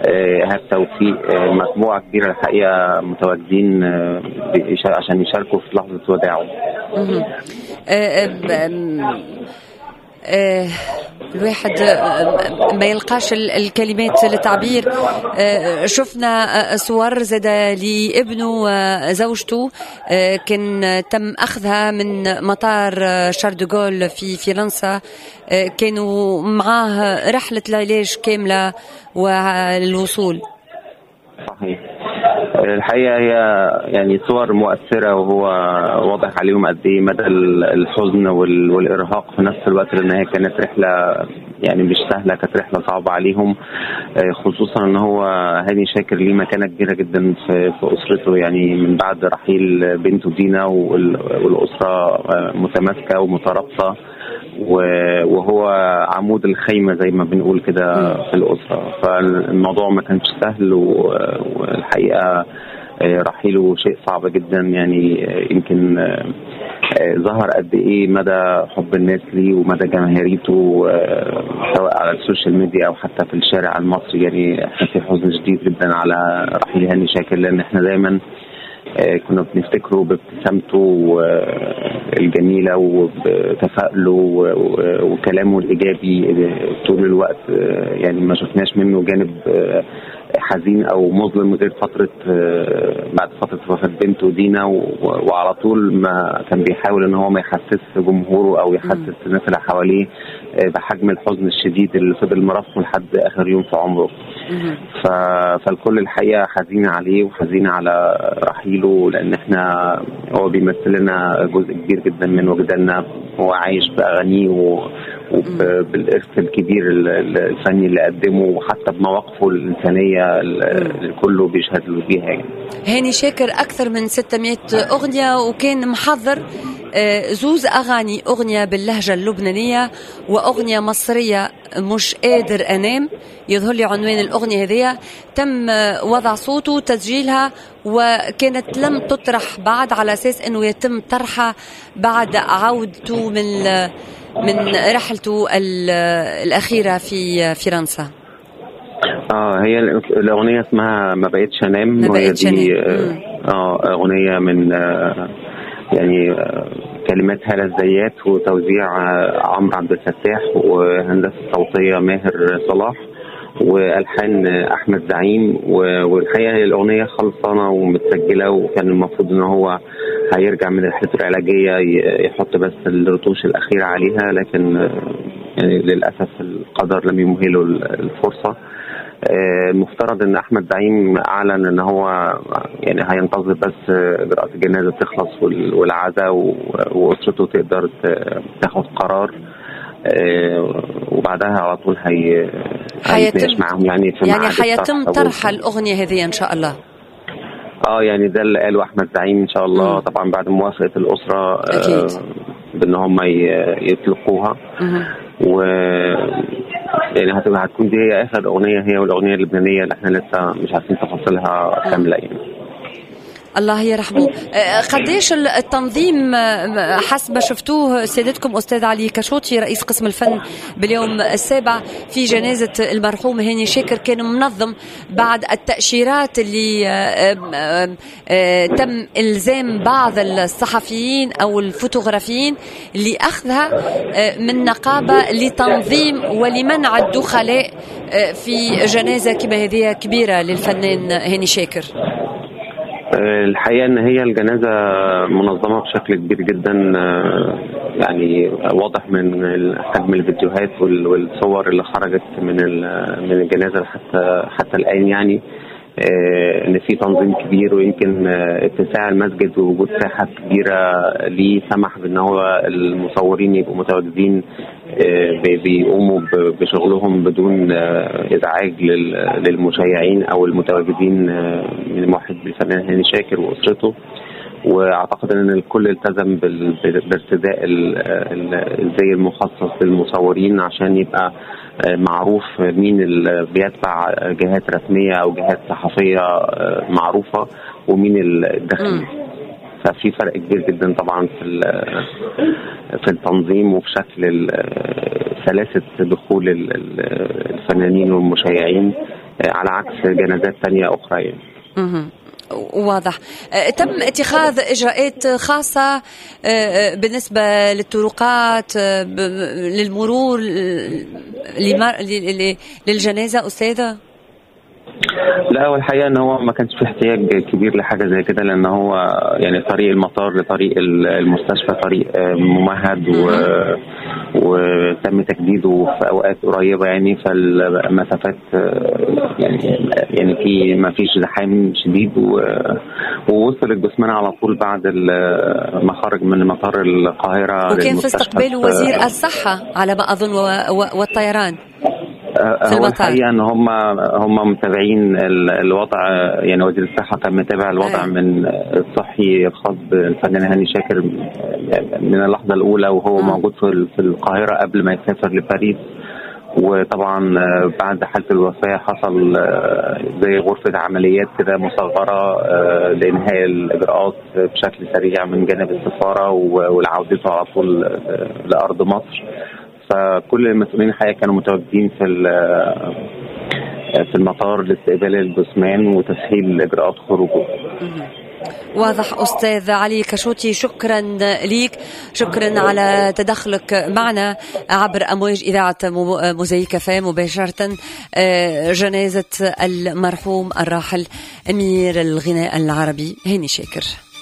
ايهاب توفيق مجموعه كبيره الحقيقه متواجدين عشان يشاركوا في لحظه وداعه. آه الواحد ما يلقاش الكلمات للتعبير آه شفنا صور زاد لابنه وزوجته آه كان تم اخذها من مطار شاردوغول في فرنسا كانوا معاه رحله العلاج كامله والوصول صحيح الحقيقه هي يعني صور مؤثره وهو واضح عليهم قد ايه مدى الحزن والارهاق في نفس الوقت لان هي كانت رحله يعني مش سهله كانت رحله صعبه عليهم خصوصا ان هو هاني شاكر ليه مكانه كبيره جدا في, في اسرته يعني من بعد رحيل بنته دينا والاسره متماسكه ومترابطه وهو عمود الخيمه زي ما بنقول كده في الاسره فالموضوع ما كانش سهل والحقيقه رحيله شيء صعب جدا يعني يمكن ظهر قد ايه مدى حب الناس ليه ومدى جماهيريته سواء على السوشيال ميديا او حتى في الشارع المصري يعني احنا في حزن شديد جدا على رحيل هاني شاكر لان احنا دايما كنا بنفتكره بابتسامته الجميله وبتفاؤله وكلامه الايجابي طول الوقت يعني ما شفناش منه جانب حزين او مظلم غير فتره بعد فتره وفاه بنته دينا وعلى طول ما كان بيحاول ان هو ما يحسس جمهوره او يحسس الناس اللي حواليه بحجم الحزن الشديد اللي فضل مرافقه لحد اخر يوم في عمره ف... فالكل الحقيقه حزين عليه وحزين على رحيله لان احنا هو بيمثل لنا جزء كبير جدا من وجداننا هو عايش باغانيه و... وبالارث الكبير الفني اللي قدمه وحتى بمواقفه الانسانيه اللي كله بيشهد له بيها يعني. هاني شاكر اكثر من 600 اغنيه وكان محضر زوز اغاني اغنيه باللهجه اللبنانيه واغنيه مصريه مش قادر انام يظهر لي عنوان الاغنيه هذه تم وضع صوته وتسجيلها وكانت لم تطرح بعد على اساس انه يتم طرحها بعد عودته من من رحلته الاخيره في فرنسا اه هي الاغنيه اسمها ما بقتش انام ما بقتش دي اه اغنيه من آه يعني آه كلمات هالة الزيات وتوزيع آه عمرو عبد الفتاح وهندسه صوتيه ماهر صلاح والحان احمد زعيم والحقيقه الاغنيه خلصانه ومتسجله وكان المفروض ان هو هيرجع من رحلته العلاجيه يحط بس الرتوش الاخيره عليها لكن يعني للاسف القدر لم يمهله الفرصه المفترض ان احمد زعيم اعلن ان هو يعني هينتظر بس اجراءات الجنازه تخلص والعزاء واسرته تقدر تاخد قرار وبعدها على طول هي هيتم معاهم يعني في يعني هيتم طرح الاغنيه هذه ان شاء الله اه يعني ده اللي قاله احمد زعيم ان شاء الله مم. طبعا بعد موافقه الاسره أكيد. آه بان هم يطلقوها و يعني هتبقى هتكون دي هي اخر اغنيه هي والاغنيه اللبنانيه اللي احنا لسه مش عارفين تفاصيلها كامله يعني الله يرحمه قديش التنظيم حسب ما شفتوه سيادتكم استاذ علي كشوطي رئيس قسم الفن باليوم السابع في جنازه المرحوم هاني شاكر كان منظم بعد التاشيرات اللي تم الزام بعض الصحفيين او الفوتوغرافيين لاخذها من نقابه لتنظيم ولمنع الدخلاء في جنازه كما هذه كبيره للفنان هاني شاكر الحقيقه ان هي الجنازه منظمه بشكل كبير جدا يعني واضح من حجم الفيديوهات والصور اللي خرجت من من الجنازه حتى حتى الان يعني ان في تنظيم كبير ويمكن اتساع المسجد ووجود ساحه كبيره ليه سمح بان هو المصورين يبقوا متواجدين بيقوموا بشغلهم بدون ازعاج للمشيعين او المتواجدين من محب الفنان هاني شاكر واسرته واعتقد ان الكل التزم بارتداء الزي المخصص للمصورين عشان يبقى معروف مين اللي بيتبع جهات رسميه او جهات صحفيه معروفه ومين الداخلي ففي فرق كبير جدا طبعا في في التنظيم وفي شكل سلاسه دخول الفنانين والمشيعين على عكس جنازات ثانيه اخرى يعني. واضح تم اتخاذ اجراءات خاصه بالنسبه للطرقات للمرور للجنازه استاذه لا هو الحقيقه ان هو ما كانش في احتياج كبير لحاجه زي كده لان هو يعني طريق المطار لطريق المستشفى طريق ممهد و وتم تجديده في اوقات قريبه يعني فالمسافات يعني يعني في ما فيش زحام شديد ووصل الجثمان على طول بعد ما خرج من مطار القاهره وكان في استقبال وزير الصحه على ما اظن والطيران في هو الحقيقه ان هم هم متابعين الوضع يعني وزير الصحه كان متابع الوضع أيه. من الصحي الخاص بالفنان هاني شاكر من اللحظه الاولى وهو أه. موجود في القاهره قبل ما يسافر لباريس وطبعا بعد حاله الوفاه حصل زي غرفه عمليات كده مصغره لانهاء الاجراءات بشكل سريع من جانب السفاره ولعودته على طول لارض مصر فكل المسؤولين الحقيقه كانوا متواجدين في في المطار لاستقبال الجثمان وتسهيل اجراءات خروجه. واضح استاذ علي كشوتي شكرا ليك شكرا على تدخلك معنا عبر امواج اذاعه موزايك كافيه مباشره جنازه المرحوم الراحل امير الغناء العربي هاني شاكر